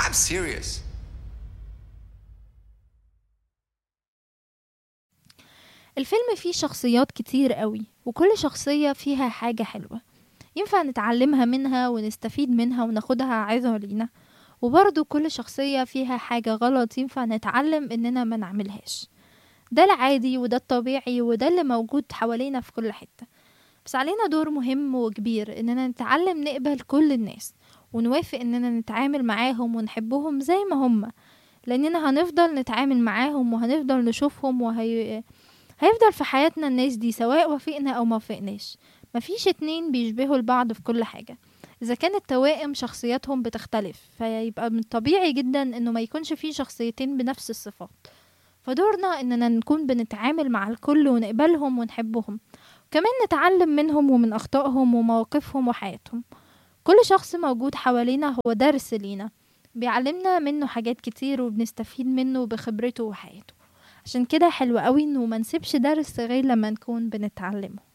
I'm serious. الفيلم فيه شخصيات كتير قوي وكل شخصية فيها حاجة حلوة ينفع نتعلمها منها ونستفيد منها وناخدها عظة لينا وبرضه كل شخصية فيها حاجة غلط ينفع نتعلم إننا ما نعملهاش ده العادي وده الطبيعي وده اللي موجود حوالينا في كل حتة بس علينا دور مهم وكبير إننا نتعلم نقبل كل الناس ونوافق إننا نتعامل معاهم ونحبهم زي ما هم لأننا هنفضل نتعامل معاهم وهنفضل نشوفهم وهي هيفضل في حياتنا الناس دي سواء وافقنا أو ما وافقناش مفيش اتنين بيشبهوا البعض في كل حاجة إذا كانت توائم شخصياتهم بتختلف فيبقى من طبيعي جدا إنه ما يكونش فيه شخصيتين بنفس الصفات فدورنا إننا نكون بنتعامل مع الكل ونقبلهم ونحبهم كمان نتعلم منهم ومن أخطائهم ومواقفهم وحياتهم كل شخص موجود حوالينا هو درس لينا بيعلمنا منه حاجات كتير وبنستفيد منه بخبرته وحياته عشان كده حلو قوي انه منسيبش درس غير لما نكون بنتعلمه